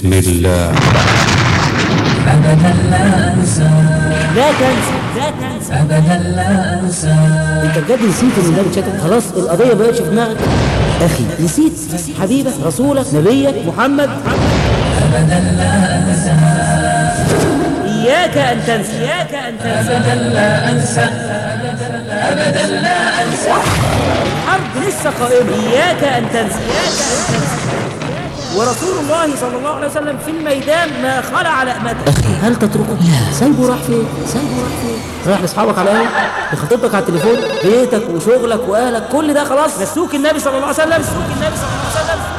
بسم الله أبدا لا أنسى لا تنسى لا تنسى أبدا لا أنسى انت بجد نسيت ان النبي اتشتم خلاص القضيه بقتش في دماغك اخي نسيت حبيبك رسولك نبيك محمد أبدا لا أنسى اياك ان تنسى اياك ان تنسى أبدا لا أنسى أبدا لا أنسى الحرب لسه قائمه اياك ان تنسى اياك ان تنسى ورسول الله صلى الله عليه وسلم في الميدان ما خلع لأمته أخي هل تتركه؟ لا سايبه راح فين؟ سايبه راح فين؟ رايح لاصحابك على القهوة لخطيبتك على التليفون بيتك وشغلك واهلك كل ده خلاص نسوك النبي صلى الله عليه وسلم نسوك النبي صلى الله عليه وسلم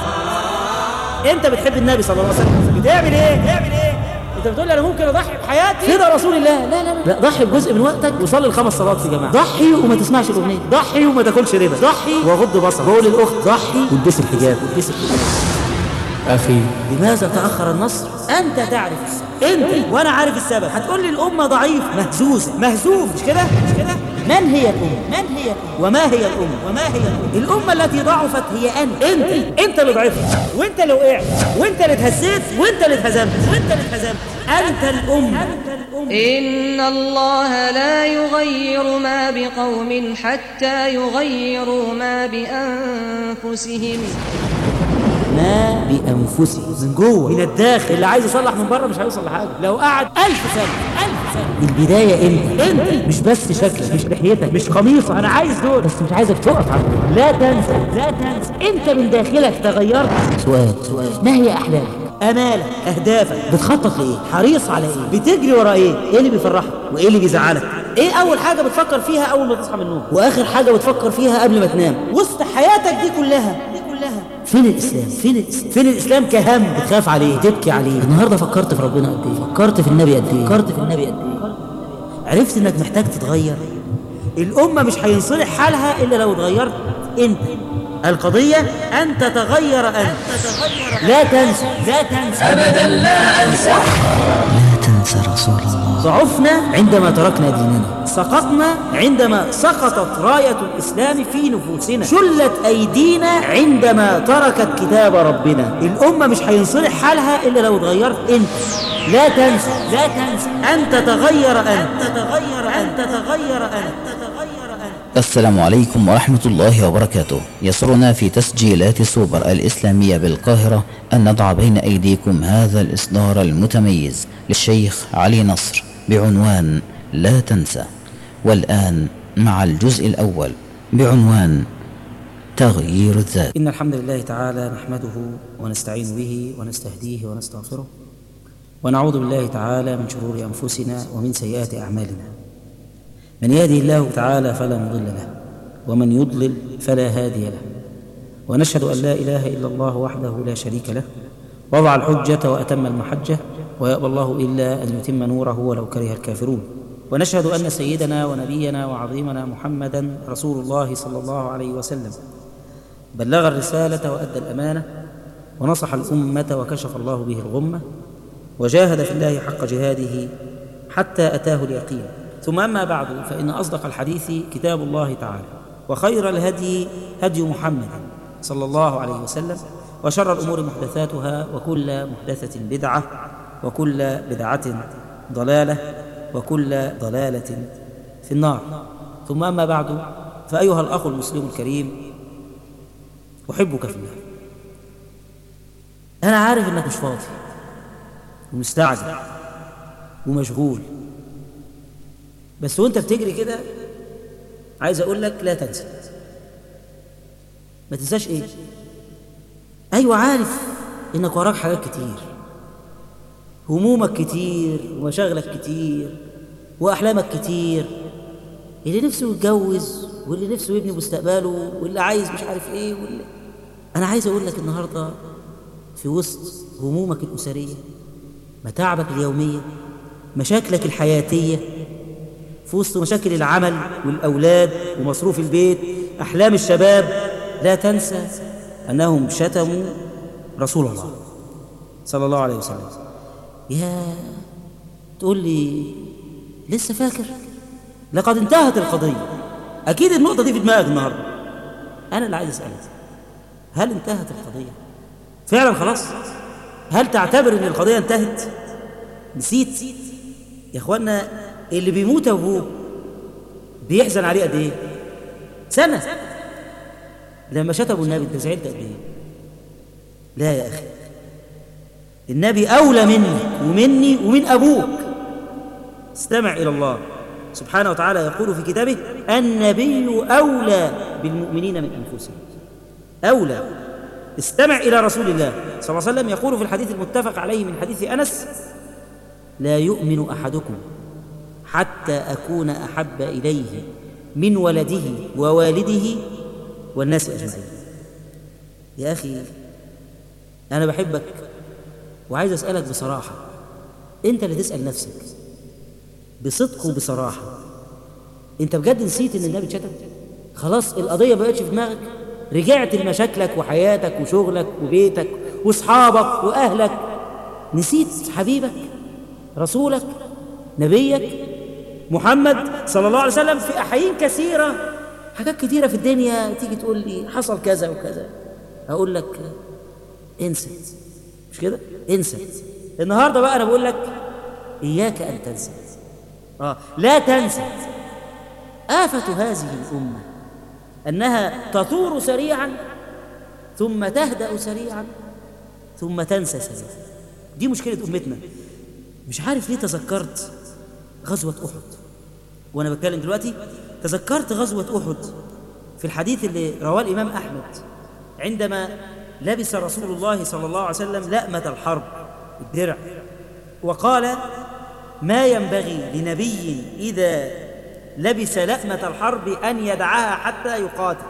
انت بتحب النبي صلى الله عليه وسلم بتعمل ايه؟ بتعمل ايه؟ انت بتقول لي انا ممكن اضحي بحياتي كده رسول الله لا لا لا ضحي بجزء من وقتك وصلي الخمس صلوات في جماعه ضحي وما تسمعش الاغنيه ضحي وما تاكلش ربا ضحي وغض بصر بقول للاخت ضحي والبسي الحجاب والبسي الحجاب أخي لماذا تأخر النصر؟ أنت تعرف السبب أنت وأنا عارف السبب هتقول لي الأمة ضعيفة مهزوزة مهزوم مش كده؟ مش كده؟ من هي الأمة؟ من هي الأمة؟ وما هي الأمة؟ وما هي الأمة؟ الأمة التي ضعفت هي أنت أنت أنت اللي ضعفت وأنت اللي وقعت وأنت اللي اتهزيت وأنت اللي اتهزمت وأنت اللي اتهزمت أنت الأمة أنت الأمة إن الله لا يغير ما بقوم حتى يغيروا ما بأنفسهم ما بأنفسهم من جوه من الداخل اللي عايز يصلح من بره مش هيوصل لحاجة لو قعد ألف سنة ألف سنة البداية أنت أنت مش بس شكلك مش لحيتك مش قميصك أنا عايز دول بس مش عايزك تقف على دول. لا تنسى لا تنسى أنت من داخلك تغيرت سؤال سؤال ما هي أحلامك امالك اهدافك بتخطط لايه حريص على ايه بتجري ورا ايه ايه اللي بيفرحك وايه اللي بيزعلك ايه اول حاجه بتفكر فيها اول ما تصحى من النوم واخر حاجه بتفكر فيها قبل ما تنام وسط حياتك دي كلها دي كلها فين الاسلام فين الاسلام فين الاسلام كهم بتخاف عليه تبكي عليه النهارده فكرت في ربنا قد ايه فكرت في النبي قد ايه فكرت في النبي قد ايه عرفت انك محتاج تتغير الامه مش هينصلح حالها الا لو اتغيرت انت القضيه ان تتغير انت لا تنسى لا تنسى أبدا لا أنسى لا تنسى رسول الله ضعفنا عندما تركنا ديننا سقطنا عندما سقطت راية الإسلام في نفوسنا شلت أيدينا عندما تركت كتاب ربنا الأمة مش هينصلح حالها إلا لو اتغيرت أنت لا تنسى لا تنسى أن تتغير أنت تتغير أنت تتغير أنت تتغير أنت السلام عليكم ورحمة الله وبركاته يسرنا في تسجيلات سوبر الإسلامية بالقاهرة أن نضع بين أيديكم هذا الإصدار المتميز للشيخ علي نصر بعنوان لا تنسى والآن مع الجزء الأول بعنوان تغيير الذات إن الحمد لله تعالى نحمده ونستعين به ونستهديه ونستغفره ونعوذ بالله تعالى من شرور أنفسنا ومن سيئات أعمالنا من يهده الله تعالى فلا مضل له ومن يضلل فلا هادي له ونشهد أن لا إله إلا الله وحده لا شريك له وضع الحجة وأتم المحجة ويأبى الله إلا أن يتم نوره ولو كره الكافرون ونشهد أن سيدنا ونبينا وعظيمنا محمدا رسول الله صلى الله عليه وسلم بلغ الرسالة وأدى الأمانة ونصح الأمة وكشف الله به الغمة وجاهد في الله حق جهاده حتى أتاه اليقين ثم أما بعد فإن أصدق الحديث كتاب الله تعالى وخير الهدي هدي محمد صلى الله عليه وسلم وشر الأمور محدثاتها وكل محدثة بدعة وكل بدعة ضلالة وكل ضلالة في النار ثم أما بعد فأيها الأخ المسلم الكريم أحبك في الله أنا عارف إنك مش فاضي ومستعجل ومشغول بس وانت بتجري كده عايز اقول لك لا تنسى ما تنساش ايه ايوه عارف انك وراك حاجات كتير همومك كتير ومشاغلك كتير واحلامك كتير اللي نفسه يتجوز واللي نفسه يبني مستقبله واللي عايز مش عارف ايه واللي انا عايز اقول لك النهارده في وسط همومك الاسريه متاعبك اليوميه مشاكلك الحياتيه في وسط مشاكل العمل والأولاد ومصروف البيت أحلام الشباب لا تنسى أنهم شتموا رسول الله صلى الله عليه وسلم يا تقول لي لسه فاكر لقد انتهت القضية أكيد النقطة دي في دماغك النهاردة أنا اللي عايز أسألك هل انتهت القضية فعلا خلاص هل تعتبر ان القضيه انتهت نسيت يا اخوانا اللي بيموت ابوه بيحزن عليه قد ايه سنه لما شتموا النبي انت زعلت قد ايه لا يا اخي النبي اولى منك ومني ومن ابوك استمع الى الله سبحانه وتعالى يقول في كتابه النبي اولى بالمؤمنين من انفسهم اولى استمع الى رسول الله صلى الله عليه وسلم يقول في الحديث المتفق عليه من حديث انس لا يؤمن احدكم حتى اكون احب اليه من ولده ووالده والناس اجمعين يا اخي انا بحبك وعايز اسالك بصراحه انت اللي تسال نفسك بصدق وبصراحه انت بجد نسيت ان النبي اتشتم خلاص القضيه بقتش في دماغك رجعت لمشاكلك وحياتك وشغلك وبيتك واصحابك واهلك نسيت حبيبك رسولك نبيك محمد صلى الله عليه وسلم في احايين كثيره حاجات كثيره في الدنيا تيجي تقول لي حصل كذا وكذا اقول لك انسى مش كده انسى النهارده بقى انا بقول لك اياك ان تنسى اه لا تنسى آفة هذه الأمة أنها تطور سريعا ثم تهدأ سريعا ثم تنسى سريعا دي مشكلة أمتنا مش عارف ليه تذكرت غزوة أحد وأنا بتكلم دلوقتي تذكرت غزوة أحد في الحديث اللي رواه الإمام أحمد عندما لبس رسول الله صلى الله عليه وسلم لأمة الحرب الدرع وقال ما ينبغي لنبي إذا لبس لأمة الحرب أن يدعها حتى يقاتل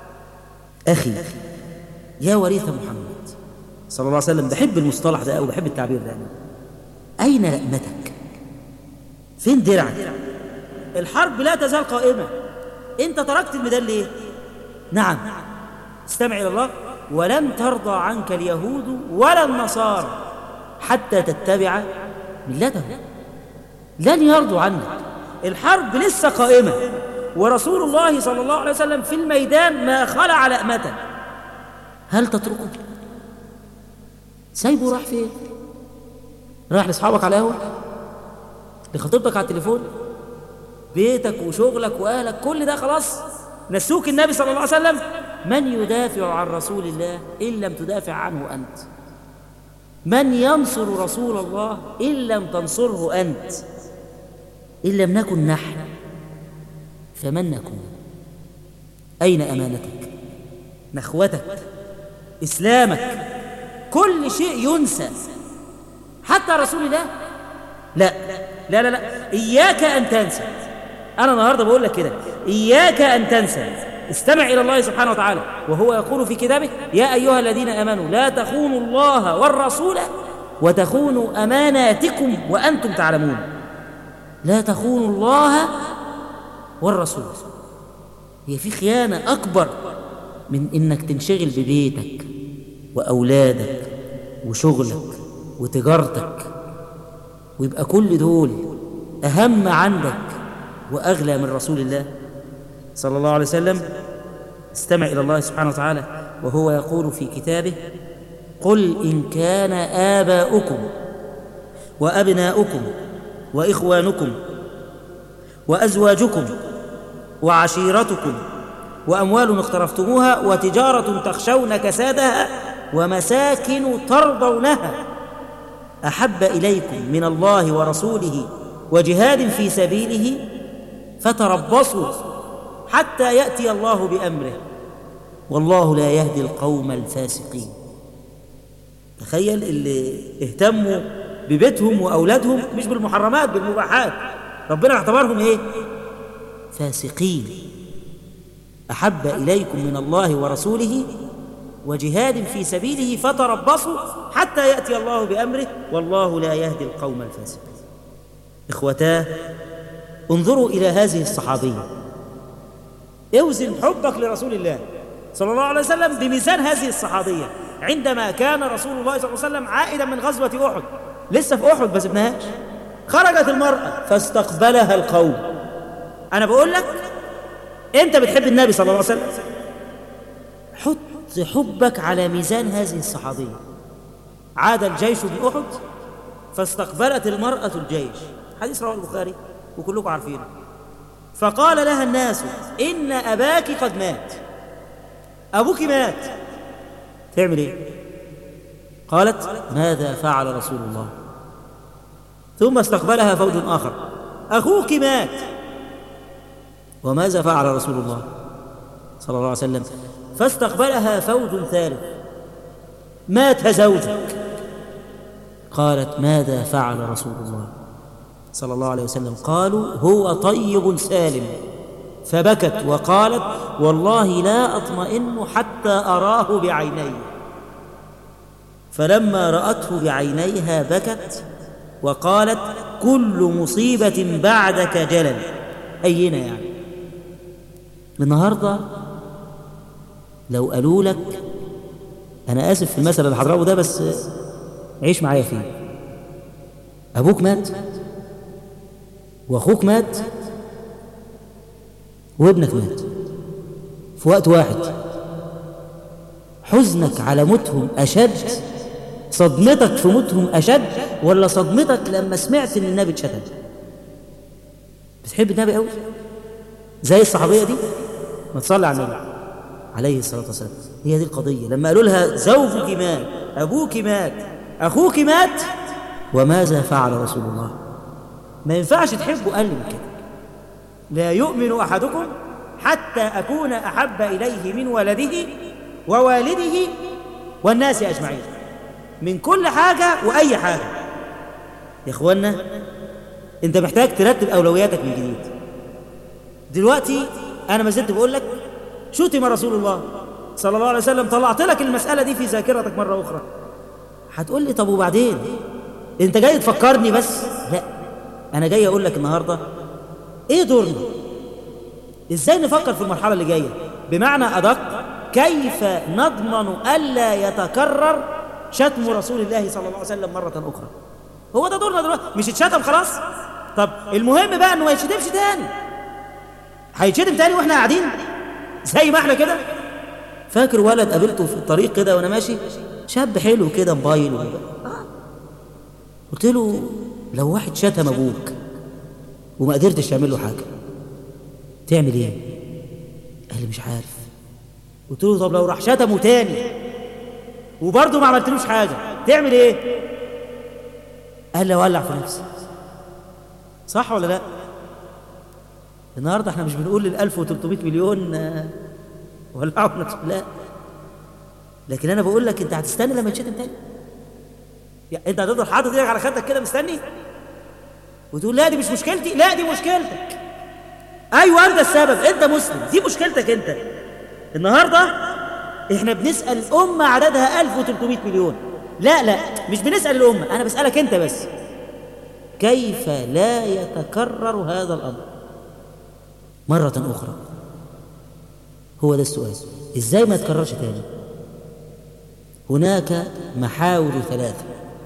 أخي يا وريث محمد صلى الله عليه وسلم بحب المصطلح ده أو بحب التعبير ده أين لأمتك فين درعك الحرب لا تزال قائمة أنت تركت الميدان ليه نعم استمع إلى الله ولن ترضى عنك اليهود ولا النصارى حتى تتبع ملتهم لن يرضوا عنك الحرب لسه قائمة ورسول الله صلى الله عليه وسلم في الميدان ما خلع لأمته هل تتركه؟ سايبه راح فين؟ راح لاصحابك على القهوة؟ لخطيبتك على التليفون؟ بيتك وشغلك وأهلك كل ده خلاص نسوك النبي صلى الله عليه وسلم من يدافع عن رسول الله إن لم تدافع عنه أنت من ينصر رسول الله إن لم تنصره أنت إن لم نكن نحن فمن نكون أين أمانتك نخوتك إسلامك كل شيء ينسى حتى رسول الله لا لا لا لا إياك أن تنسى أنا النهاردة بقول لك كده إياك أن تنسى استمع إلى الله سبحانه وتعالى وهو يقول في كتابه يا أيها الذين آمنوا لا تخونوا الله والرسول وتخونوا أماناتكم وأنتم تعلمون لا تخونوا الله والرسول هي في خيانة أكبر من إنك تنشغل ببيتك وأولادك وشغلك وتجارتك ويبقى كل دول أهم عندك وأغلى من رسول الله صلى الله عليه وسلم استمع إلى الله سبحانه وتعالى وهو يقول في كتابه قل إن كان آباؤكم وأبناؤكم وإخوانكم وأزواجكم وعشيرتكم وأموال اقترفتموها وتجارة تخشون كسادها ومساكن ترضونها أحب إليكم من الله ورسوله وجهاد في سبيله فتربصوا حتى يأتي الله بأمره والله لا يهدي القوم الفاسقين تخيل اللي اهتموا ببيتهم وأولادهم مش بالمحرمات بالمباحات ربنا اعتبرهم ايه فاسقين أحب إليكم من الله ورسوله وجهاد في سبيله فتربصوا حتى يأتي الله بأمره والله لا يهدي القوم الفاسقين إخوتاه انظروا إلى هذه الصحابية اوزن حبك لرسول الله صلى الله عليه وسلم بميزان هذه الصحابية عندما كان رسول الله صلى الله عليه وسلم عائدا من غزوة أحد لسه في أحد ما سبناهاش خرجت المرأة فاستقبلها القوم أنا بقول لك أنت بتحب النبي صلى الله عليه وسلم حط حبك على ميزان هذه الصحابية عاد الجيش من أحد فاستقبلت المرأة الجيش حديث رواه البخاري وكلكم عارفينه فقال لها الناس إن أباك قد مات أبوك مات تعمل إيه قالت ماذا فعل رسول الله ثم استقبلها فوج آخر أخوك مات وماذا فعل رسول الله صلى الله عليه وسلم فاستقبلها فوج ثالث مات زوجك قالت ماذا فعل رسول الله صلى الله عليه وسلم قالوا هو طيب سالم فبكت وقالت والله لا اطمئن حتى اراه بعيني فلما راته بعينيها بكت وقالت كل مصيبه بعدك جلل اينا يعني النهارده لو قالوا لك انا اسف في المثل اللي هضربه ده بس عيش معايا فيه ابوك مات واخوك مات وابنك مات في وقت واحد حزنك على موتهم اشد صدمتك في موتهم اشد ولا صدمتك لما سمعت ان النبي اتشتم بتحب النبي قوي زي الصحابيه دي ما تصلي على النبي عليه الصلاه والسلام هي دي القضيه لما قالوا لها زوجك مات ابوك مات اخوك مات وماذا فعل رسول الله ما ينفعش تحبوا اقل من كده لا يؤمن احدكم حتى اكون احب اليه من ولده ووالده والناس اجمعين من كل حاجه واي حاجه يا اخوانا انت محتاج ترتب اولوياتك من جديد دلوقتي انا ما زلت بقول لك شتم رسول الله صلى الله عليه وسلم طلعت لك المساله دي في ذاكرتك مره اخرى هتقول لي طب وبعدين انت جاي تفكرني بس لا انا جاي اقول لك النهارده ايه دورنا ازاي نفكر في المرحله اللي جايه بمعنى ادق كيف نضمن الا يتكرر شتم رسول الله صلى الله عليه وسلم مره اخرى هو ده دورنا دلوقتي مش اتشتم خلاص طب المهم بقى انه ما يتشتمش تاني هيتشتم تاني واحنا قاعدين زي ما احنا كده فاكر ولد قابلته في الطريق كده وانا ماشي شاب حلو كده موبايل آه. قلت له لو واحد شتم ابوك وما قدرتش تعمل له حاجه تعمل ايه قال لي مش عارف قلت له طب لو راح شتمه تاني وبرضه ما عملتلوش حاجه تعمل ايه قال لي اولع في نفسي صح ولا لا النهارده احنا مش بنقول لل 1300 مليون آه، ولعوا في نفسهم لا لكن انا بقول لك انت هتستنى لما يتشتم تاني يعني انت هتفضل حاطط ايدك على خدك كده مستني وتقول لا دي مش مشكلتي لا دي مشكلتك ايوه انت السبب انت مسلم دي مشكلتك انت النهارده احنا بنسال الامه عددها 1300 مليون لا لا مش بنسال الامه انا بسالك انت بس كيف لا يتكرر هذا الامر مره اخرى هو ده السؤال ازاي ما يتكررش تاني هناك محاور ثلاثه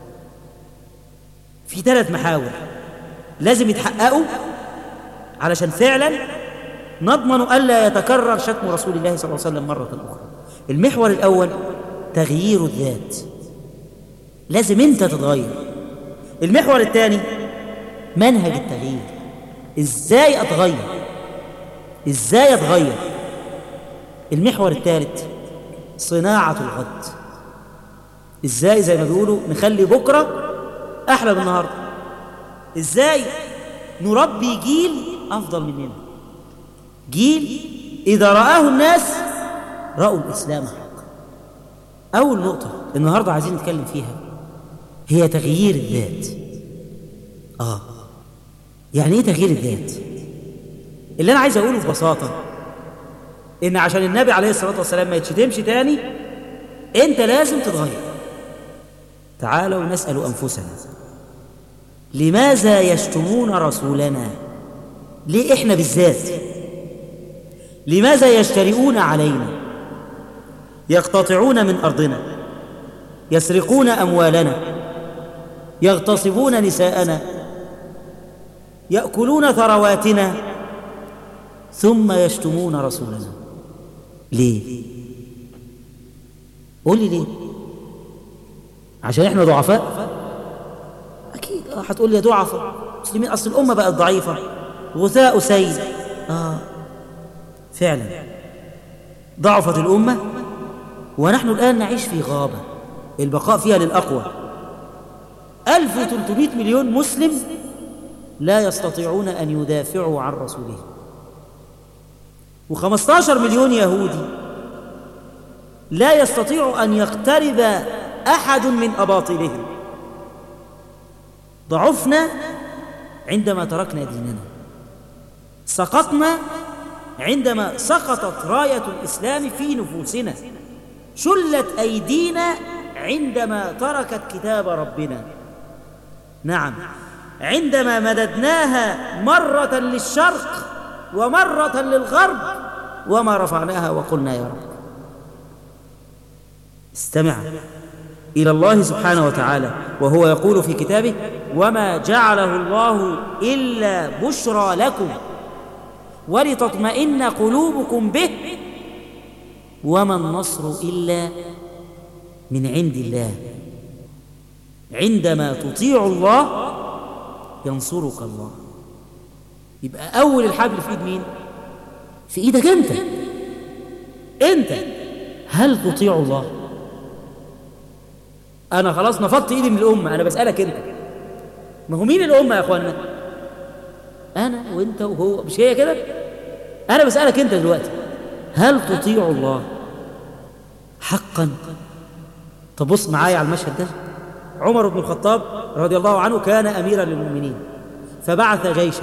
في ثلاث محاور لازم يتحققوا علشان فعلا نضمن الا يتكرر شتم رسول الله صلى الله عليه وسلم مره اخرى المحور الاول تغيير الذات لازم انت تتغير المحور الثاني منهج التغيير ازاي اتغير ازاي اتغير المحور الثالث صناعه الغد ازاي زي ما بيقولوا نخلي بكره احلى من النهارده ازاي نربي جيل افضل مننا جيل اذا رآه الناس رأوا الاسلام حقا اول نقطه النهارده عايزين نتكلم فيها هي تغيير الذات اه يعني ايه تغيير الذات اللي انا عايز اقوله ببساطه ان عشان النبي عليه الصلاه والسلام ما يتشتمش تاني انت لازم تتغير تعالوا نسال انفسنا لماذا يشتمون رسولنا ليه احنا بالذات لماذا يجترئون علينا يقتطعون من ارضنا يسرقون اموالنا يغتصبون نساءنا ياكلون ثرواتنا ثم يشتمون رسولنا ليه قول لي ليه عشان احنا ضعفاء اكيد اه هتقول لي يا ضعفاء مسلمين اصل الامه بقت ضعيفه غثاء سيل اه فعلا ضعفت الامه ونحن الان نعيش في غابه البقاء فيها للاقوى 1300 مليون مسلم لا يستطيعون ان يدافعوا عن رسولهم و15 مليون يهودي لا يستطيع ان يقترب احد من اباطلهم ضعفنا عندما تركنا ديننا سقطنا عندما سقطت رايه الاسلام في نفوسنا شلت ايدينا عندما تركت كتاب ربنا نعم عندما مددناها مره للشرق ومره للغرب وما رفعناها وقلنا يا رب استمع الى الله سبحانه وتعالى وهو يقول في كتابه وما جعله الله الا بشرى لكم ولتطمئن قلوبكم به وما النصر الا من عند الله عندما تطيع الله ينصرك الله يبقى اول الحبل في ايد مين في ايدك انت انت هل تطيع الله انا خلاص نفضت ايدي من الامه انا بسالك انت ما هو مين الامه يا اخوانا انا وانت وهو مش هي كده انا بسالك انت دلوقتي هل تطيع الله حقا طب بص معايا على المشهد ده عمر بن الخطاب رضي الله عنه كان اميرا للمؤمنين فبعث جيشا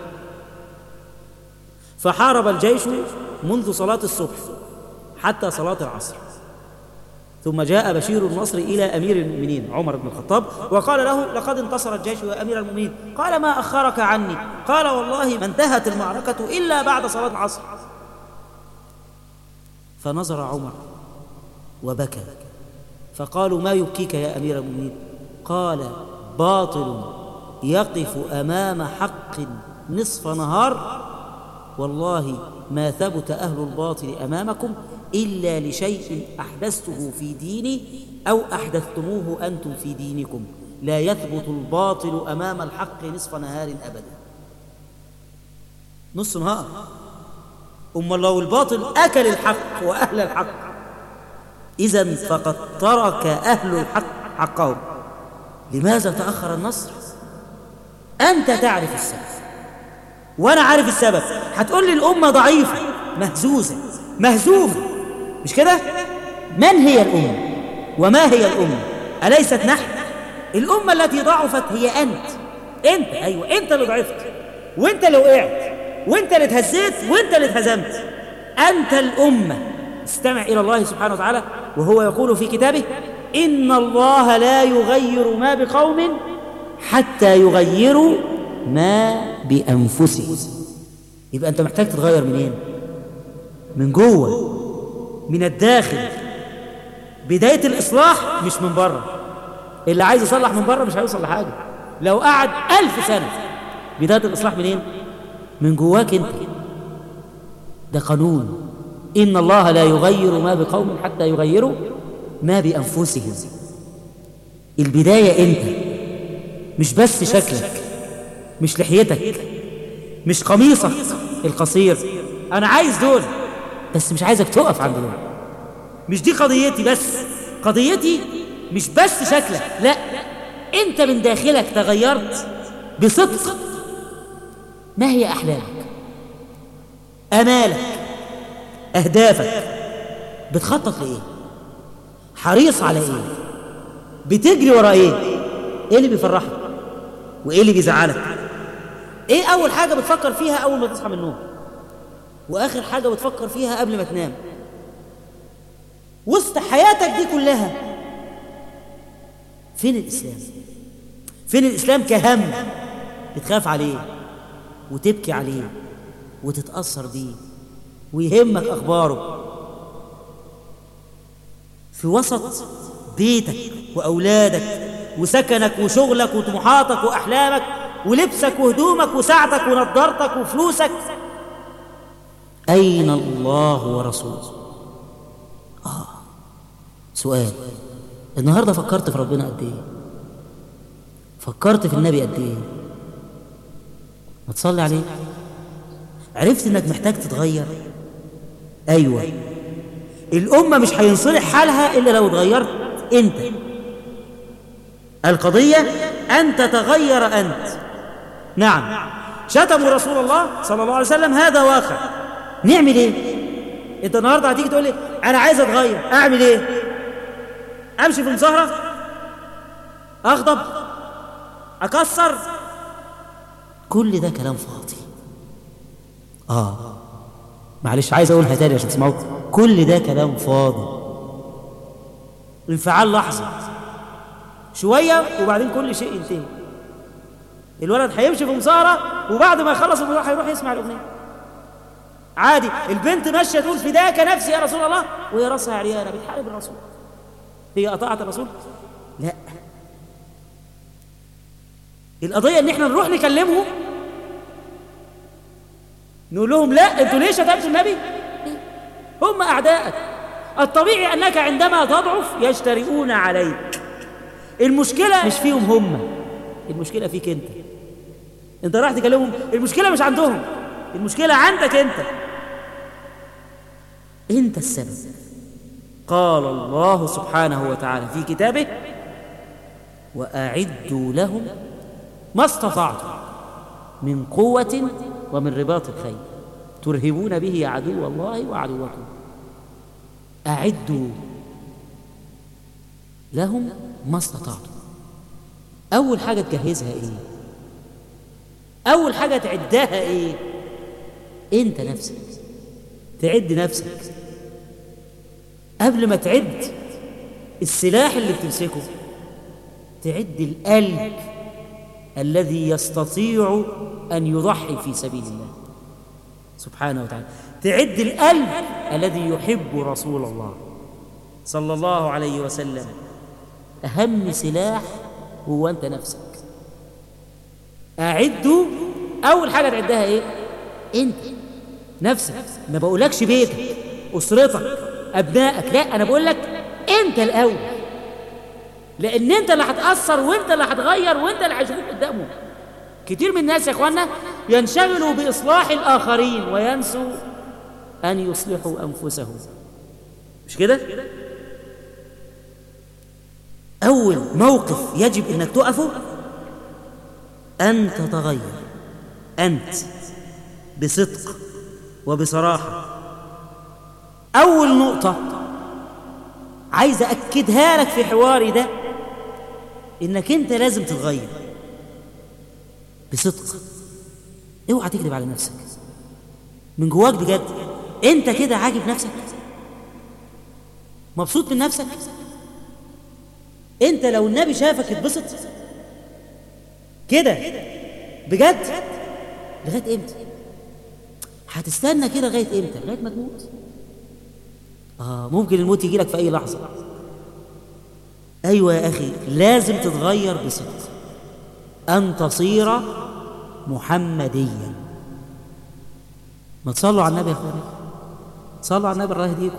فحارب الجيش منذ صلاه الصبح حتى صلاه العصر ثم جاء بشير النصر إلى أمير المؤمنين عمر بن الخطاب وقال له لقد انتصر الجيش يا أمير المؤمنين قال ما أخرك عني قال والله ما انتهت المعركة إلا بعد صلاة العصر فنظر عمر وبكى فقالوا ما يبكيك يا أمير المؤمنين قال باطل يقف أمام حق نصف نهار والله ما ثبت أهل الباطل أمامكم إلا لشيء أحدثته في ديني أو أحدثتموه أنتم في دينكم لا يثبت الباطل أمام الحق نصف نهار أبدا نص نهار أما لو الباطل أكل الحق وأهل الحق إذا فقد ترك أهل الحق حقهم لماذا تأخر النصر؟ أنت تعرف السبب وأنا عارف السبب هتقول لي الأمة ضعيفة مهزوزة مهزومة مش كده؟ من هي الأمة؟ وما هي الأمة؟ أليست نحن؟ الأمة التي ضعفت هي أنت أنت أيوة أنت اللي ضعفت وأنت اللي وقعت وأنت اللي اتهزيت وأنت اللي اتهزمت أنت الأمة استمع إلى الله سبحانه وتعالى وهو يقول في كتابه إن الله لا يغير ما بقوم حتى يغيروا ما بأنفسهم يبقى أنت محتاج تتغير منين؟ من جوه من الداخل بداية الإصلاح مش من بره اللي عايز يصلح من بره مش هيوصل لحاجة لو قعد ألف سنة بداية الإصلاح منين؟ من جواك أنت ده قانون إن الله لا يغير ما بقوم حتى يغيروا ما بأنفسهم البداية أنت مش بس شكلك مش لحيتك مش قميصك القصير أنا عايز دول بس مش عايزك تقف عند دول مش دي قضيتي بس قضيتي مش بس شكلك لا أنت من داخلك تغيرت بصدق ما هي أحلامك أمالك أهدافك بتخطط لإيه حريص على إيه بتجري ورا إيه إيه اللي بيفرحك وإيه اللي بيزعلك إيه أول حاجة بتفكر فيها أول ما تصحى من النوم وآخر حاجة بتفكر فيها قبل ما تنام وسط حياتك دي كلها فين الإسلام فين الإسلام كهم بتخاف عليه وتبكي عليه وتتأثر بيه ويهمك أخباره في وسط بيتك وأولادك وسكنك وشغلك وطموحاتك وأحلامك ولبسك وهدومك وساعتك ونضارتك وفلوسك أين الله ورسوله؟ آه سؤال النهارده فكرت في ربنا قد ايه فكرت في النبي قد ايه ما تصلي عليه عرفت انك محتاج تتغير ايوه الامه مش هينصلح حالها الا لو اتغيرت انت القضيه ان تتغير انت نعم شتموا رسول الله صلى الله عليه وسلم هذا واقع نعمل ايه انت النهارده هتيجي تقول لي انا عايز اتغير اعمل ايه امشي في مظاهره اغضب اكسر كل ده كلام فاضي اه معلش عايز اقولها تاني عشان تسمعوا كل ده كلام فاضي انفعال لحظه شويه وبعدين كل شيء ينتهي الولد هيمشي في مظاهره وبعد ما يخلص المظاهره هيروح يسمع الاغنيه عادي البنت ماشيه تقول فداك نفسي يا رسول الله وهي راسها عريانه بتحارب الرسول هي اطاعت الرسول لا القضيه ان احنا نروح نكلمهم نقول لهم لا انتوا ليه شتمتوا النبي هم اعدائك الطبيعي انك عندما تضعف يجترئون عليك المشكله مش فيهم هم المشكله فيك انت انت راح تكلمهم المشكله مش عندهم المشكله عندك انت انت السبب قال الله سبحانه وتعالى في كتابه واعدوا لهم ما استطعتم من قوه ومن رباط الخيل ترهبون به عدو الله وعدوكم اعدوا لهم ما استطعتم اول حاجه تجهزها ايه اول حاجه تعدها ايه انت نفسك تعد نفسك قبل ما تعد السلاح اللي بتمسكه تعد القلب الذي يستطيع ان يضحي في سبيل الله سبحانه وتعالى تعد القلب الذي يحب رسول الله صلى الله عليه وسلم اهم سلاح هو انت نفسك اعدوا اول حاجه تعدها ايه انت نفسك ما بقولكش بيتك اسرتك ابنائك لا انا بقول لك انت الاول لان انت اللي هتاثر وانت اللي هتغير وانت اللي هيشوفوك قدامهم كتير من الناس يا اخوانا ينشغلوا باصلاح الاخرين وينسوا ان يصلحوا انفسهم مش كده اول موقف يجب انك تقفه ان تتغير انت بصدق وبصراحه اول نقطه عايز اكدها لك في حواري ده انك انت لازم تتغير بصدق اوعى تكذب على نفسك من جواك بجد انت كده عاجب نفسك مبسوط من نفسك انت لو النبي شافك اتبسط كده بجد لغايه امتى هتستنى كده لغايه امتى لغايه ما تموت اه ممكن الموت يجي لك في اي لحظه ايوه يا اخي لازم تتغير بصدق ان تصير محمديا ما تصلوا على النبي يا اخواني صلوا على النبي الله يهديكم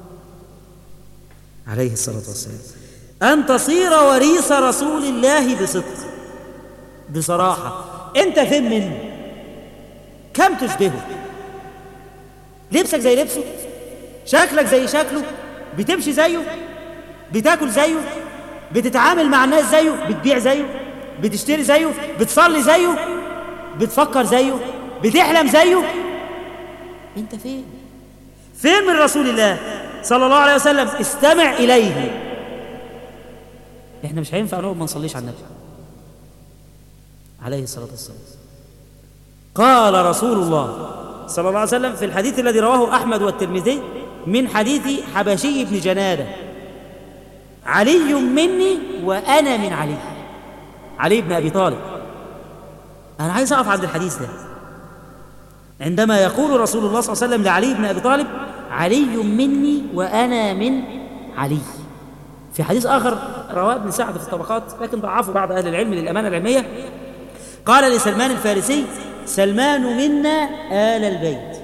عليه الصلاه والسلام ان تصير وريث رسول الله بصدق بصراحه انت فين منه كم تشبهه لبسك زي لبسه شكلك زي شكله بتمشي زيه بتاكل زيه بتتعامل مع الناس زيه بتبيع زيه بتشتري زيه بتصلي زيه بتفكر زيه بتحلم زيه انت فين فين من رسول الله صلى الله عليه وسلم استمع اليه احنا مش هينفع نقعد ما نصليش على النبي عليه الصلاه والسلام قال رسول الله صلى الله عليه وسلم في الحديث الذي رواه احمد والترمذي من حديث حبشي بن جناده علي مني وانا من علي علي بن ابي طالب انا عايز اقف عند الحديث ده عندما يقول رسول الله صلى الله عليه وسلم لعلي بن ابي طالب علي مني وانا من علي في حديث اخر رواه ابن سعد في الطبقات لكن ضعفه بعض اهل العلم للامانه العلميه قال لسلمان الفارسي سلمان منا آل البيت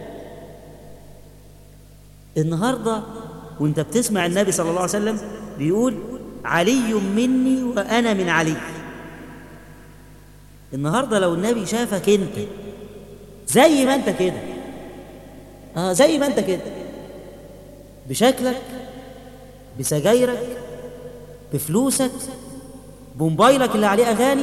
النهارده وانت بتسمع النبي صلى الله عليه وسلم بيقول علي مني وأنا من علي النهاردة لو النبي شافك أنت زي ما أنت كده آه زي ما أنت كده بشكلك بسجايرك بفلوسك بموبايلك اللي عليه أغاني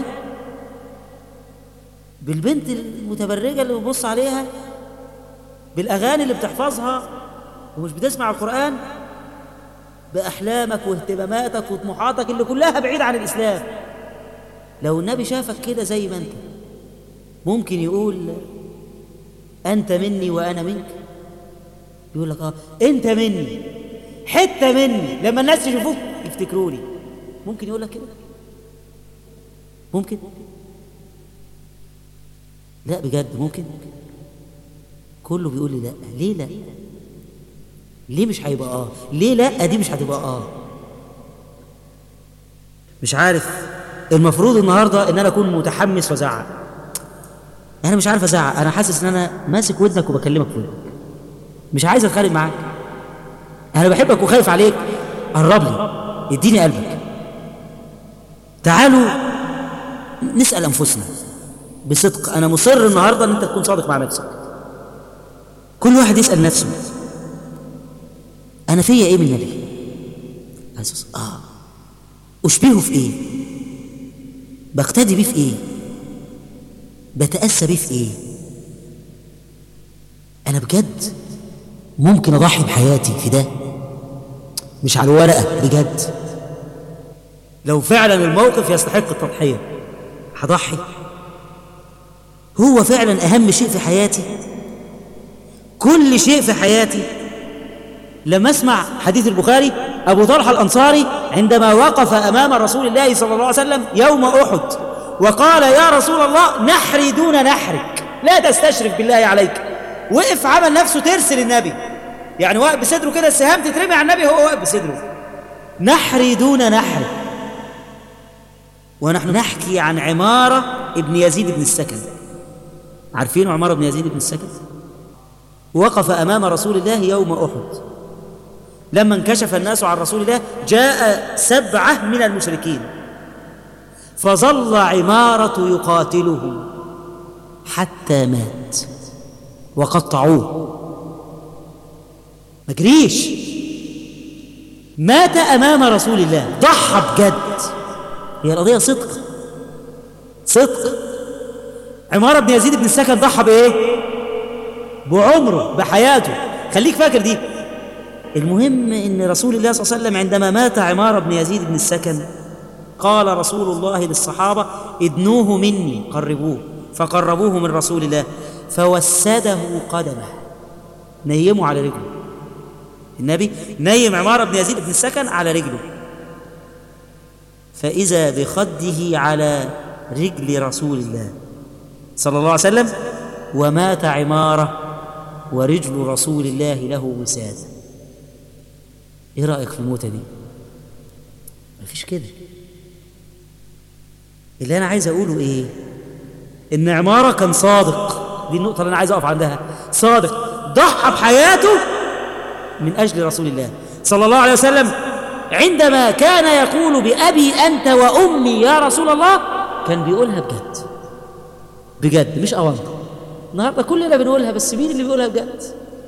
بالبنت المتبرجة اللي بتبص عليها بالأغاني اللي بتحفظها ومش بتسمع القرآن بأحلامك واهتماماتك وطموحاتك اللي كلها بعيدة عن الإسلام لو النبي شافك كده زي ما أنت ممكن يقول أنت مني وأنا منك يقول لك آه أنت مني حتة مني لما الناس يشوفوك يفتكروني ممكن يقول لك كده ممكن لا بجد ممكن كله بيقول لي لا ليه لا ليه مش هيبقى اه ليه لا دي مش هتبقى اه مش عارف المفروض النهارده ان انا اكون متحمس وازعق انا مش عارف ازعق انا حاسس ان انا ماسك ودنك وبكلمك في ودنك مش عايز اتخانق معاك انا بحبك وخايف عليك قرب لي اديني قلبك تعالوا نسال انفسنا بصدق انا مصر النهارده ان انت تكون صادق مع نفسك كل واحد يسال نفسه انا فيا ايه من النبي اساس اه اشبهه في ايه بقتدي بيه في ايه بتاسى بيه في ايه انا بجد ممكن اضحي بحياتي في ده مش على الورقه بجد لو فعلا الموقف يستحق التضحيه هضحي هو فعلا اهم شيء في حياتي كل شيء في حياتي لما اسمع حديث البخاري ابو طلحه الانصاري عندما وقف امام رسول الله صلى الله عليه وسلم يوم احد وقال يا رسول الله نحري دون نحرك لا تستشرف بالله عليك وقف عمل نفسه ترس للنبي يعني واقف بصدره كده السهام تترمي على النبي هو واقف بصدره نحري دون نحرك ونحن نحكي عن عماره ابن يزيد بن السكن عارفين عمارة بن يزيد بن السكن وقف أمام رسول الله يوم أحد لما انكشف الناس عن رسول الله جاء سبعة من المشركين فظل عمارة يقاتلهم حتى مات وقطعوه ما جريش مات أمام رسول الله ضحى بجد هي القضية صدق صدق عمارة بن يزيد بن السكن ضحى بإيه؟ بعمره بحياته خليك فاكر دي المهم ان رسول الله صلى الله عليه وسلم عندما مات عمارة بن يزيد بن السكن قال رسول الله للصحابة ادنوه مني قربوه فقربوه من رسول الله فوسده قدمه نيموا على رجله النبي نيم عمارة بن يزيد بن السكن على رجله فإذا بخده على رجل رسول الله صلى الله عليه وسلم ومات عمارة ورجل رسول الله له وساد ايه رأيك في الموتة دي مفيش كده اللي انا عايز اقوله ايه ان عمارة كان صادق دي النقطة اللي انا عايز اقف عندها صادق ضحى بحياته من اجل رسول الله صلى الله عليه وسلم عندما كان يقول بأبي أنت وأمي يا رسول الله كان بيقولها بجد بجد مش أونطة النهارده كلنا بنقولها بس مين اللي بيقولها بجد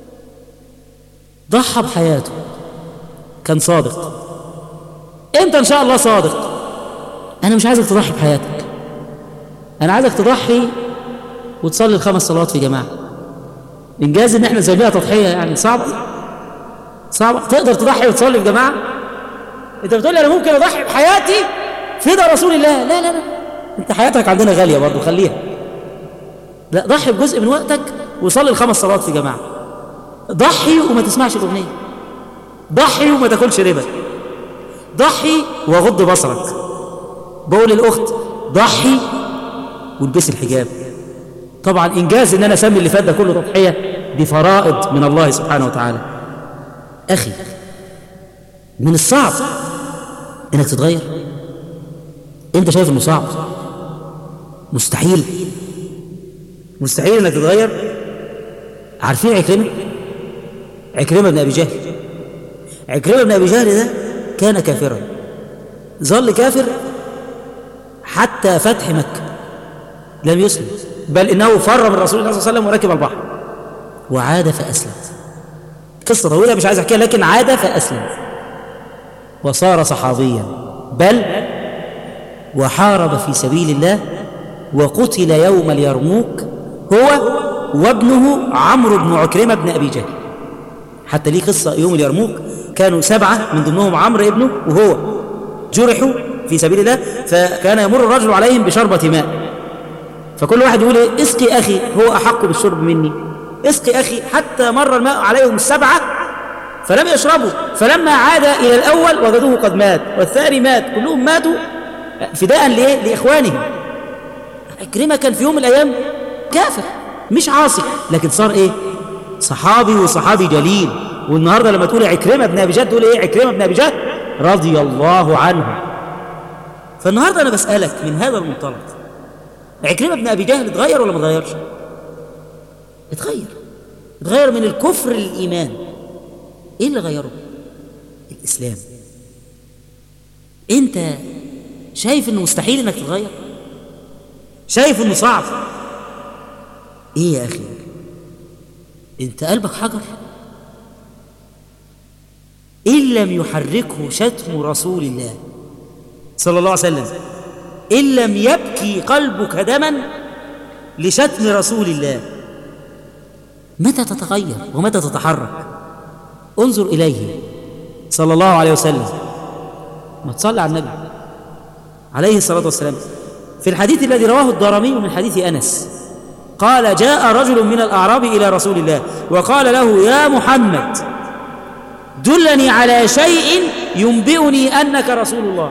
ضحى بحياته كان صادق انت ان شاء الله صادق انا مش عايزك تضحي بحياتك انا عايزك تضحي وتصلي الخمس صلوات في جماعه انجاز ان احنا نسميها تضحيه يعني صعبه صعبه تقدر تضحي وتصلي في جماعه انت بتقول لي انا ممكن اضحي بحياتي فدا رسول الله لا لا لا انت حياتك عندنا غاليه برضه خليها لا ضحي بجزء من وقتك وصلي الخمس صلوات في جماعه ضحي وما تسمعش الاغنيه ضحي وما تاكلش ربا ضحي وغض بصرك بقول للاخت ضحي والبسي الحجاب طبعا انجاز ان انا اسمي اللي فات ده كله تضحيه دي فرائض من الله سبحانه وتعالى اخي من الصعب انك تتغير انت شايف انه صعب مستحيل مستحيل انك تتغير عارفين عكرمه عكرمه بن ابي جهل عكرمه بن ابي جهل ده كان كافرا ظل كافر حتى فتح مكة لم يسلم بل إنه فر من رسول الله صلى الله عليه وسلم وركب البحر وعاد فأسلم قصة طويلة مش عايز أحكيها لكن عاد فأسلم وصار صحابيا بل وحارب في سبيل الله وقتل يوم اليرموك هو وابنه عمرو بن عكرمة بن أبي جهل حتى ليه قصة يوم اليرموك كانوا سبعة من ضمنهم عمرو ابنه وهو جرحوا في سبيل الله فكان يمر الرجل عليهم بشربة ماء فكل واحد يقول ايه اسقي أخي هو أحق بالشرب مني اسقي أخي حتى مر الماء عليهم السبعة فلم يشربوا فلما عاد إلى الأول وجدوه قد مات والثاني مات كلهم ماتوا فداء لإيه؟ لإخوانهم عكرمة كان في يوم من الأيام كافر مش عاصي لكن صار إيه صحابي وصحابي جليل والنهاردة لما تقول عكرمة بن أبي جهل تقول إيه عكرمة بن أبي جهل رضي الله عنه فالنهاردة أنا بسألك من هذا المنطلق عكرمة بن أبي جهل اتغير ولا ما اتغيرش اتغير اتغير من الكفر للإيمان ايه اللي غيره الاسلام انت شايف انه مستحيل انك تتغير شايف انه صعب ايه يا اخي انت قلبك حجر ان لم يحركه شتم رسول الله صلى الله عليه وسلم ان لم يبكي قلبك دما لشتم رسول الله متى تتغير ومتى تتحرك انظر إليه صلى الله عليه وسلم ما تصلي على النبي عليه الصلاة والسلام في الحديث الذي رواه الدارمي من حديث أنس قال جاء رجل من الأعراب إلى رسول الله وقال له يا محمد دلني على شيء ينبئني أنك رسول الله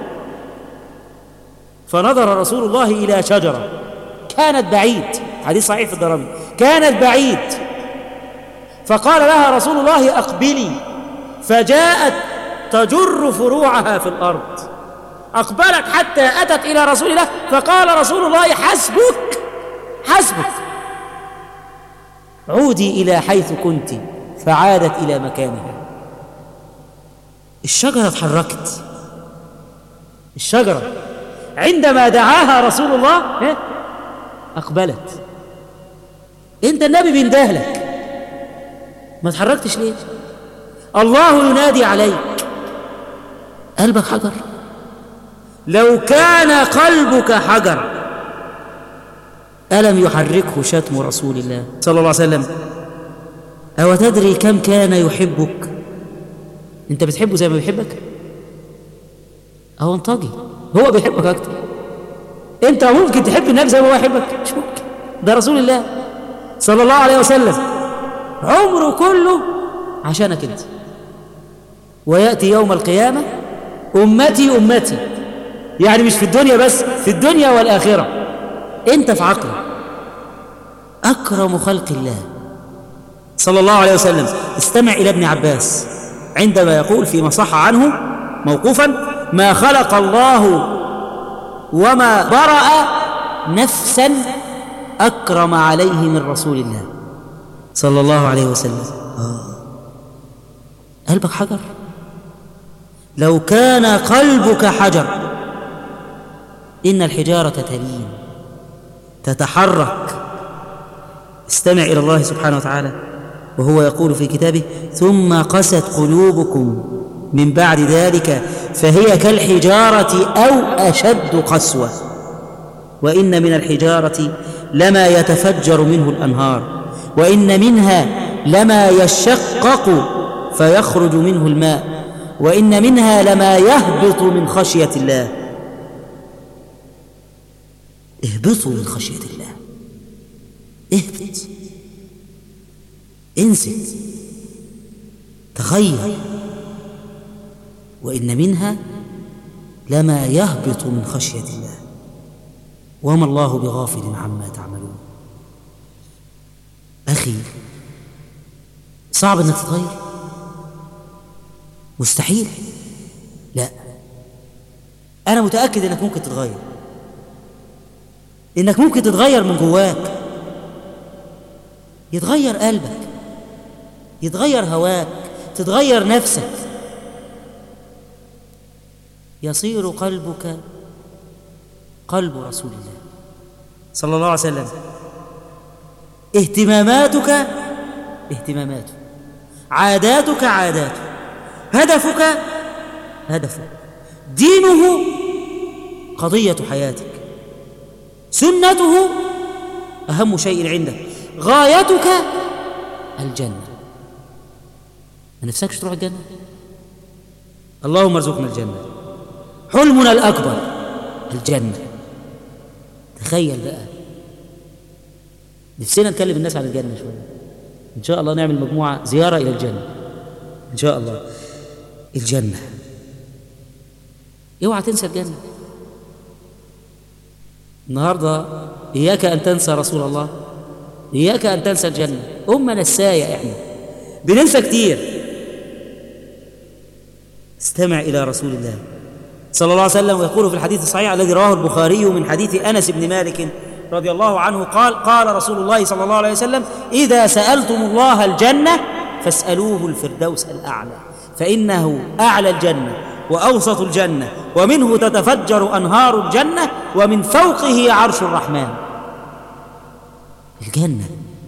فنظر رسول الله إلى شجرة كانت بعيد حديث صحيح في الدرامي كانت بعيد فقال لها رسول الله أقبلي فجاءت تجر فروعها في الأرض أقبلت حتى أتت إلى رسول الله فقال رسول الله حسبك حسبك عودي إلى حيث كنت فعادت إلى مكانها الشجرة اتحركت الشجرة عندما دعاها رسول الله أقبلت أنت النبي بيندهلك ما تحركتش ليه الله ينادي عليك قلبك حجر لو كان قلبك حجر ألم يحركه شتم رسول الله صلى الله عليه وسلم أو تدري كم كان يحبك أنت بتحبه زي ما بيحبك أو انطجي هو بيحبك أكتر أنت ممكن تحب النبي زي ما هو يحبك مش ممكن ده رسول الله صلى الله عليه وسلم عمره كله عشانك انت وياتي يوم القيامه امتي امتي يعني مش في الدنيا بس في الدنيا والاخره انت في عقله اكرم خلق الله صلى الله عليه وسلم استمع الى ابن عباس عندما يقول فيما صح عنه موقوفا ما خلق الله وما برأ نفسا أكرم عليه من رسول الله صلى الله عليه وسلم آه. قلبك حجر لو كان قلبك حجر إن الحجارة تلين تتحرك استمع إلى الله سبحانه وتعالى وهو يقول في كتابه ثم قست قلوبكم من بعد ذلك فهي كالحجارة أو أشد قسوة وإن من الحجارة لما يتفجر منه الأنهار وإن منها لما يشقق فيخرج منه الماء وإن منها لما يهبط من خشية الله اهبطوا من خشية الله اهبط انزل تغير وإن منها لما يهبط من خشية الله وما الله بغافل عما تعملون أخي صعب أنك تتغير مستحيل لا أنا متأكد أنك ممكن تتغير إنك ممكن تتغير من جواك يتغير قلبك يتغير هواك تتغير نفسك يصير قلبك قلب رسول الله صلى الله عليه وسلم اهتماماتك اهتماماته عاداتك عاداته هدفك هدفه دينه قضية حياتك سنته أهم شيء عندك غايتك الجنة ما نفسكش تروح الجنة اللهم ارزقنا الجنة حلمنا الأكبر الجنة تخيل بقى نفسنا نكلم الناس عن الجنة شوية إن شاء الله نعمل مجموعة زيارة إلى الجنة إن شاء الله الجنة اوعى تنسى الجنة النهاردة إياك أن تنسى رسول الله إياك أن تنسى الجنة أمة نساية إحنا بننسى كتير استمع إلى رسول الله صلى الله عليه وسلم ويقول في الحديث الصحيح الذي رواه البخاري من حديث أنس بن مالك رضي الله عنه قال قال رسول الله صلى الله عليه وسلم إذا سألتم الله الجنة فاسألوه الفردوس الأعلى فإنه أعلى الجنة وأوسط الجنة ومنه تتفجر أنهار الجنة ومن فوقه عرش الرحمن الجنة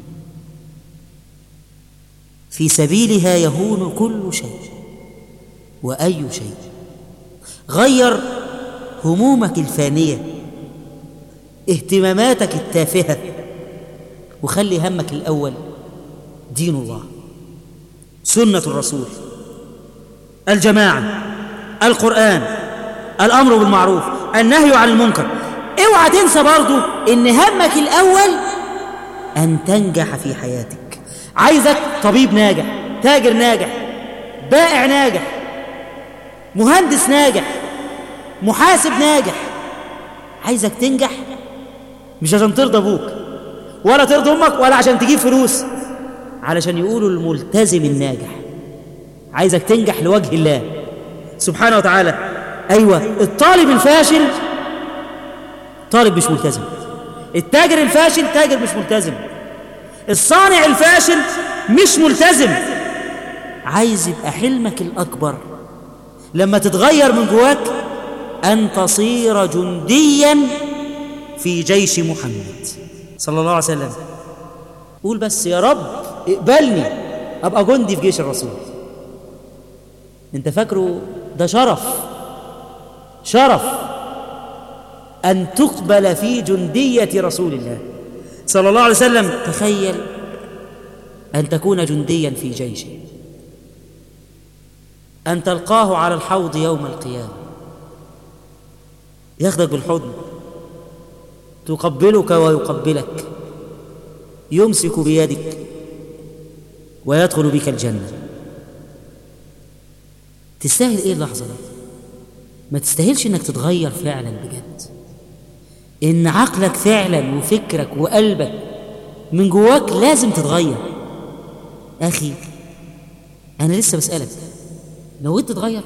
في سبيلها يهون كل شيء وأي شيء غير همومك الفانية اهتماماتك التافهة وخلي همك الأول دين الله سنة الرسول الجماعة القرآن الأمر بالمعروف النهي عن المنكر اوعى تنسى برضو ان همك الأول أن تنجح في حياتك عايزك طبيب ناجح تاجر ناجح بائع ناجح مهندس ناجح محاسب ناجح عايزك تنجح مش عشان ترضى ابوك ولا ترضى امك ولا عشان تجيب فلوس علشان يقولوا الملتزم الناجح عايزك تنجح لوجه الله سبحانه وتعالى ايوه الطالب الفاشل طالب مش ملتزم التاجر الفاشل تاجر مش ملتزم الصانع الفاشل مش ملتزم عايز يبقى حلمك الاكبر لما تتغير من جواك أن تصير جنديا في جيش محمد صلى الله عليه وسلم قول بس يا رب اقبلني أبقى جندي في جيش الرسول انت فاكره ده شرف شرف أن تقبل في جندية رسول الله صلى الله عليه وسلم تخيل أن تكون جنديا في جيشه أن تلقاه على الحوض يوم القيامة ياخدك بالحضن تقبلك ويقبلك يمسك بيدك ويدخل بك الجنة تستاهل ايه اللحظة دي ما تستاهلش انك تتغير فعلا بجد ان عقلك فعلا وفكرك وقلبك من جواك لازم تتغير اخي انا لسه بسألك نويت تتغير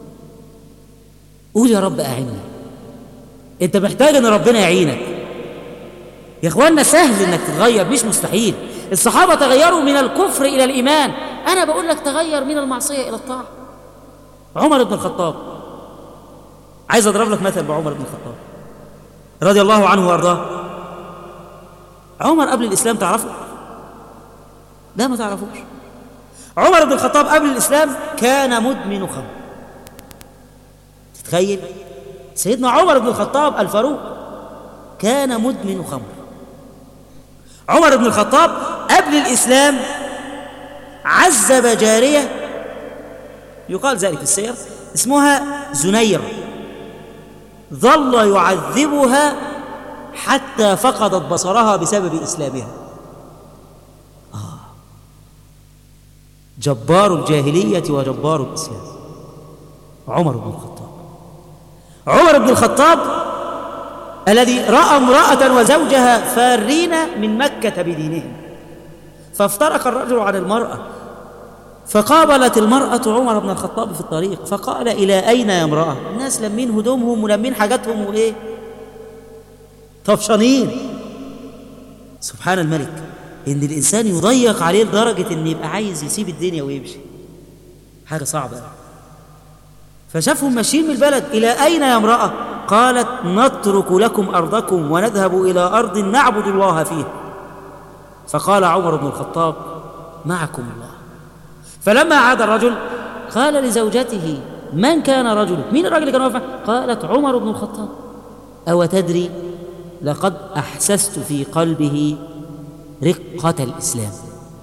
قول يا رب أعني أنت محتاج أن ربنا يعينك يا إخواننا سهل أنك تتغير مش مستحيل الصحابة تغيروا من الكفر إلى الإيمان أنا بقول لك تغير من المعصية إلى الطاعة عمر بن الخطاب عايز أضرب لك مثل بعمر بن الخطاب رضي الله عنه وأرضاه عمر قبل الإسلام تعرفه لا ما تعرفوش عمر بن الخطاب قبل الإسلام كان مدمن خمر تتخيل سيدنا عمر بن الخطاب الفاروق كان مدمن خمر عمر بن الخطاب قبل الإسلام عذب جارية يقال ذلك في السير اسمها زنير ظل يعذبها حتى فقدت بصرها بسبب إسلامها جبار الجاهلية وجبار الإسلام عمر بن الخطاب عمر بن الخطاب الذي رأى امرأة وزوجها فارين من مكة بدينهم فافترق الرجل عن المرأة فقابلت المرأة عمر بن الخطاب في الطريق فقال إلى أين يا امرأة الناس لمين هدومهم ولمين حاجاتهم وإيه طفشانين سبحان الملك ان الانسان يضيق عليه لدرجه ان يبقى عايز يسيب الدنيا ويمشي حاجه صعبه فشافهم ماشيين من البلد إلى أين يا امرأة قالت نترك لكم أرضكم ونذهب إلى أرض نعبد الله فيها فقال عمر بن الخطاب معكم الله فلما عاد الرجل قال لزوجته من كان رجلك مين الرجل اللي كان واقف قالت عمر بن الخطاب أو تدري لقد أحسست في قلبه رقة الإسلام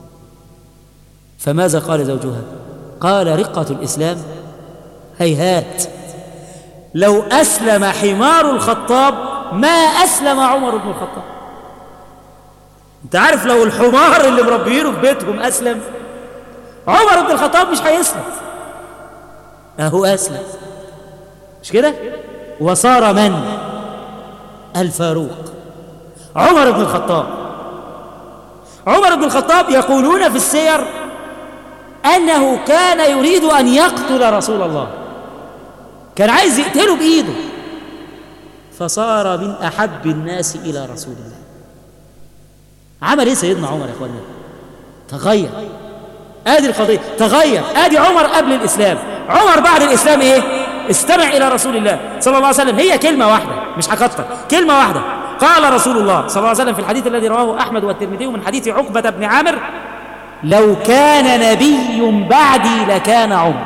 فماذا قال زوجها قال رقة الإسلام هيهات لو أسلم حمار الخطاب ما أسلم عمر بن الخطاب أنت عارف لو الحمار اللي مربيينه في بيتهم أسلم عمر بن الخطاب مش هيسلم أهو أسلم مش كده وصار من الفاروق عمر بن الخطاب عمر بن الخطاب يقولون في السير أنه كان يريد أن يقتل رسول الله كان عايز يقتله بإيده فصار من أحب الناس إلى رسول الله عمل إيه سيدنا عمر يا إخواننا تغير ادي القضيه تغير ادي عمر قبل الاسلام عمر بعد الاسلام ايه استمع الى رسول الله صلى الله عليه وسلم هي كلمه واحده مش هكتر كلمه واحده قال رسول الله صلى الله عليه وسلم في الحديث الذي رواه احمد والترمذي من حديث عقبه بن عامر لو كان نبي بعدي لكان عمر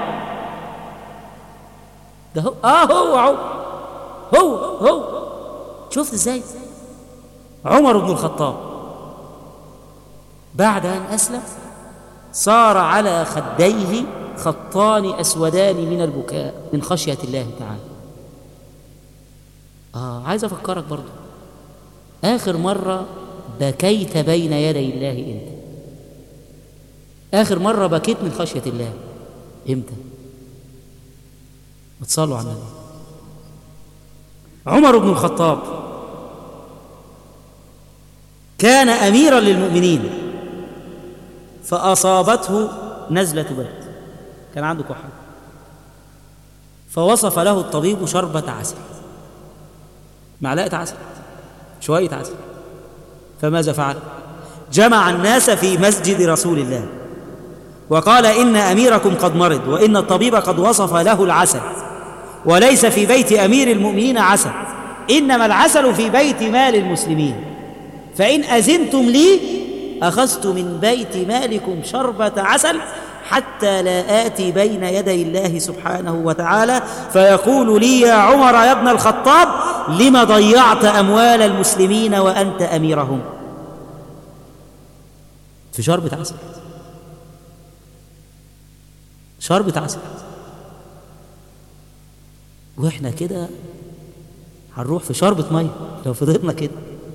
ده هو اه هو عمر هو هو شفت ازاي عمر بن الخطاب بعد ان اسلم صار على خديه خطان اسودان من البكاء من خشيه الله تعالى اه عايز افكرك برضو اخر مره بكيت بين يدي الله امتى اخر مره بكيت من خشيه الله امتى وتصلوا على النبي عمر بن الخطاب كان اميرا للمؤمنين فأصابته نزلة برد كان عنده كحة فوصف له الطبيب شربة عسل معلقة عسل شوية عسل فماذا فعل؟ جمع الناس في مسجد رسول الله وقال إن أميركم قد مرض وإن الطبيب قد وصف له العسل وليس في بيت أمير المؤمنين عسل إنما العسل في بيت مال المسلمين فإن أذنتم لي أخذت من بيت مالكم شربة عسل حتى لا آتي بين يدي الله سبحانه وتعالى فيقول لي يا عمر يا ابن الخطاب لم ضيعت أموال المسلمين وأنت أميرهم في شربة عسل شربة عسل واحنا كده هنروح في شربة مية لو فضلنا كده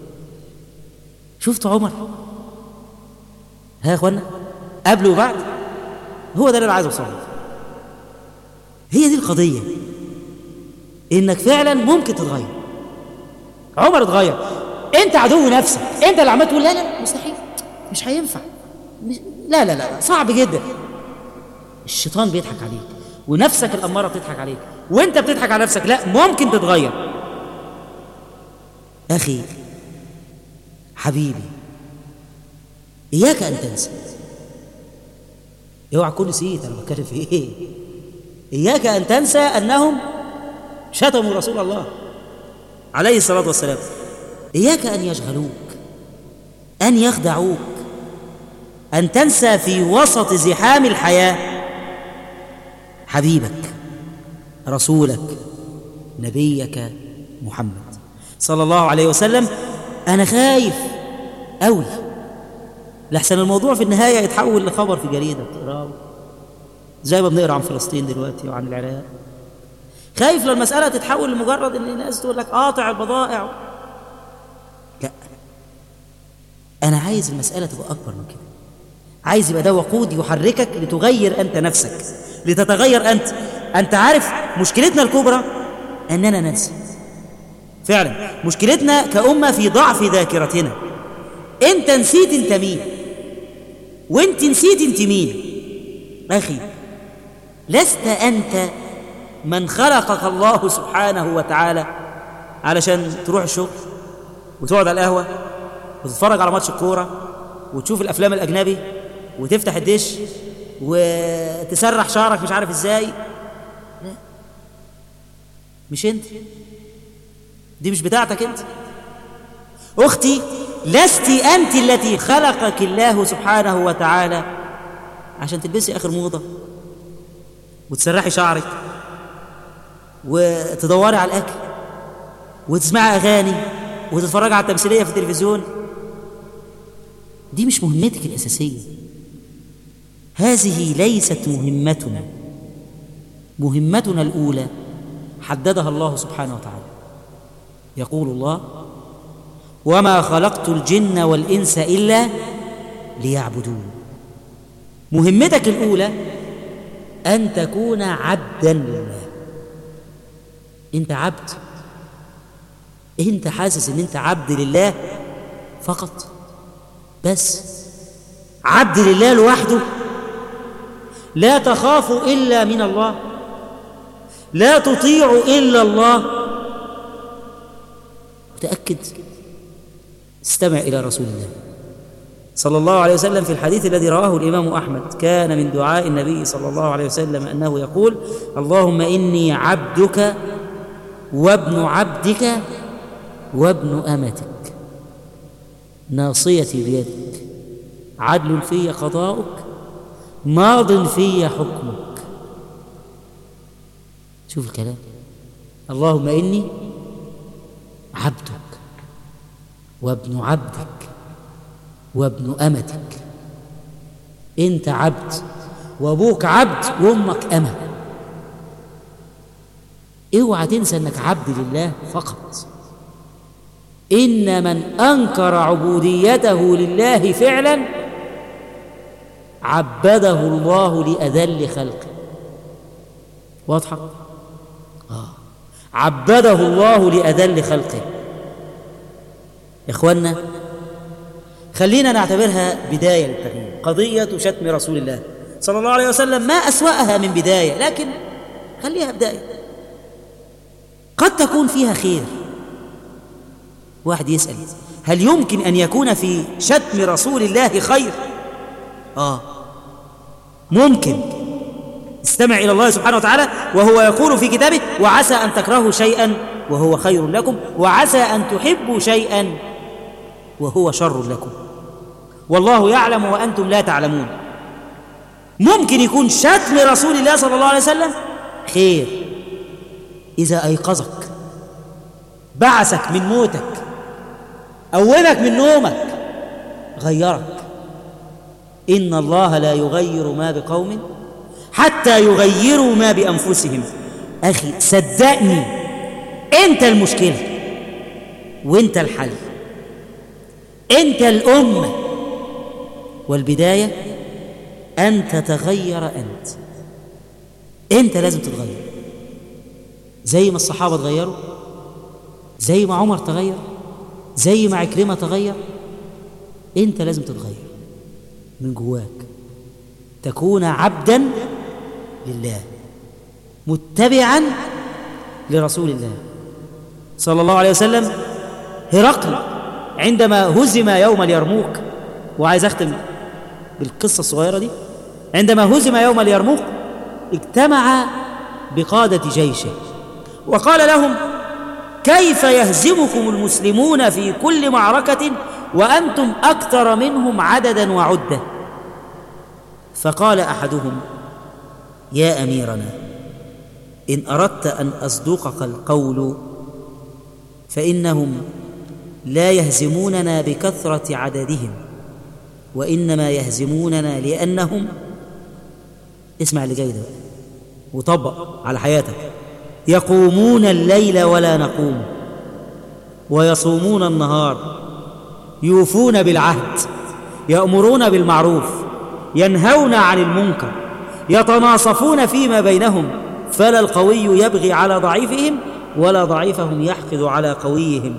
شفت عمر ها يا اخوانا قبل وبعد هو ده اللي انا عايز اوصله هي دي القضيه انك فعلا ممكن تتغير عمر اتغير انت عدو نفسك انت اللي عمال تقول لا لا مستحيل مش هينفع مش لا لا لا صعب جدا الشيطان بيضحك عليك ونفسك الاماره بتضحك عليك وانت بتضحك على نفسك لا ممكن تتغير اخي حبيبي إياك أن تنسى اوعى تكون نسيت أنا بتكلم في إيه إياك أن تنسى أنهم شتموا رسول الله عليه الصلاة والسلام إياك أن يشغلوك أن يخدعوك أن تنسى في وسط زحام الحياة حبيبك رسولك نبيك محمد صلى الله عليه وسلم أنا خايف أوي لحسن الموضوع في النهاية يتحول لخبر في جريدة بتقراه زي ما بنقرا عن فلسطين دلوقتي وعن العراق خايف لو المسألة تتحول لمجرد إن الناس تقول لك قاطع البضائع لا أنا عايز المسألة تبقى أكبر من كده عايز يبقى ده وقود يحركك لتغير أنت نفسك لتتغير أنت أنت عارف مشكلتنا الكبرى أننا ننسى فعلا مشكلتنا كأمة في ضعف ذاكرتنا أنت نسيت أنت مين وأنت نسيت أنت مين أخي لست أنت من خلقك الله سبحانه وتعالى علشان تروح الشغل وتقعد على القهوة وتتفرج على ماتش الكورة وتشوف الأفلام الأجنبي وتفتح الدش وتسرح شعرك مش عارف ازاي لا مش انت دي مش بتاعتك انت اختي لست انت التي خلقك الله سبحانه وتعالى عشان تلبسي اخر موضه وتسرحي شعرك وتدوري على الاكل وتسمعي اغاني وتتفرجي على التمثيليه في التلفزيون دي مش مهمتك الاساسيه هذه ليست مهمتنا مهمتنا الاولى حددها الله سبحانه وتعالى يقول الله وما خلقت الجن والانس الا ليعبدون مهمتك الاولى ان تكون عبدا لله انت عبد انت حاسس ان انت عبد لله فقط بس عبد لله لوحده لا تخاف الا من الله لا تطيع الا الله متاكد استمع الى رسول الله صلى الله عليه وسلم في الحديث الذي رواه الامام احمد كان من دعاء النبي صلى الله عليه وسلم انه يقول اللهم اني عبدك وابن عبدك وابن امتك ناصيتي بيدك عدل في قضاؤك ماض في حكمك شوف الكلام اللهم اني عبدك وابن عبدك وابن امتك انت عبد وابوك عبد وامك امه اوعى تنسى انك عبد لله فقط ان من انكر عبوديته لله فعلا عبده الله لاذل خلقه واضحه آه. عبده الله لاذل خلقه يا اخوانا خلينا نعتبرها بدايه للتغيير قضيه شتم رسول الله صلى الله عليه وسلم ما اسواها من بدايه لكن خليها بدايه قد تكون فيها خير واحد يسال هل يمكن ان يكون في شتم رسول الله خير اه ممكن استمع الى الله سبحانه وتعالى وهو يقول في كتابه وعسى ان تكرهوا شيئا وهو خير لكم وعسى ان تحبوا شيئا وهو شر لكم والله يعلم وانتم لا تعلمون ممكن يكون شتم رسول الله صلى الله عليه وسلم خير اذا ايقظك بعثك من موتك قومك من نومك غيرك ان الله لا يغير ما بقوم حتى يغيروا ما بانفسهم اخي صدقني انت المشكله وانت الحل انت الامه والبدايه ان تتغير انت انت لازم تتغير زي ما الصحابه اتغيروا زي ما عمر تغير زي ما عكرمه تغير انت لازم تتغير من جواك تكون عبدا لله متبعا لرسول الله صلى الله عليه وسلم هرقل عندما هزم يوم اليرموك وعايز اختم بالقصه الصغيره دي عندما هزم يوم اليرموك اجتمع بقاده جيشه وقال لهم كيف يهزمكم المسلمون في كل معركه وانتم اكثر منهم عددا وعده فقال احدهم يا اميرنا ان اردت ان اصدقك القول فانهم لا يهزموننا بكثره عددهم وانما يهزموننا لانهم اسمع اللي جاي ده وطبق على حياتك يقومون الليل ولا نقوم ويصومون النهار يوفون بالعهد يامرون بالمعروف ينهون عن المنكر يتناصفون فيما بينهم فلا القوي يبغي على ضعيفهم ولا ضعيفهم يحقد على قويهم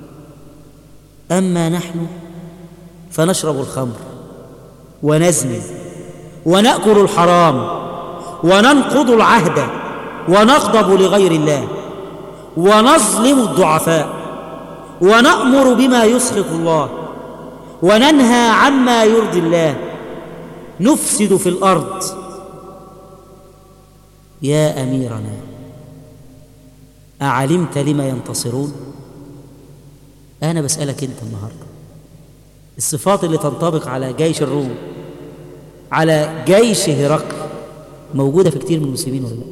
اما نحن فنشرب الخمر ونزني وناكل الحرام وننقض العهد ونغضب لغير الله ونظلم الضعفاء ونامر بما يسخط الله وننهى عما يرضي الله نفسد في الارض يا اميرنا أعلمت لما ينتصرون أنا بسألك أنت النهاردة الصفات اللي تنطبق على جيش الروم على جيش هرقل موجودة في كتير من المسلمين ولا لا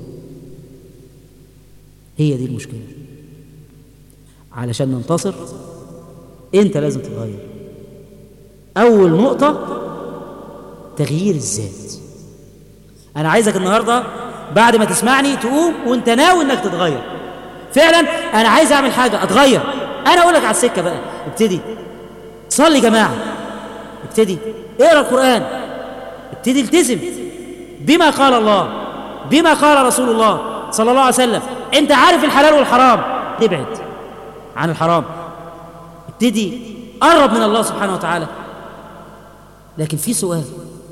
هي دي المشكلة علشان ننتصر انت لازم تتغير اول نقطة تغيير الذات انا عايزك النهاردة بعد ما تسمعني تقوم وانت ناوي انك تتغير فعلا انا عايز اعمل حاجة اتغير انا اقول لك على السكة بقى ابتدي صلي جماعة ابتدي اقرا القرآن ابتدي التزم بما قال الله بما قال رسول الله صلى الله عليه وسلم انت عارف الحلال والحرام ابعد عن الحرام ابتدي قرب من الله سبحانه وتعالى لكن في سؤال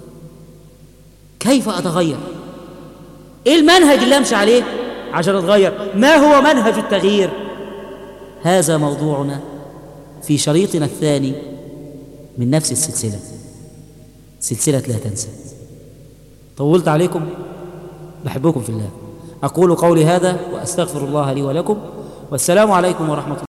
كيف اتغير ايه المنهج اللي امشي عليه عشان اتغير ما هو منهج التغيير هذا موضوعنا في شريطنا الثاني من نفس السلسله سلسله لا تنسى طولت عليكم بحبكم في الله اقول قولي هذا واستغفر الله لي ولكم والسلام عليكم ورحمه الله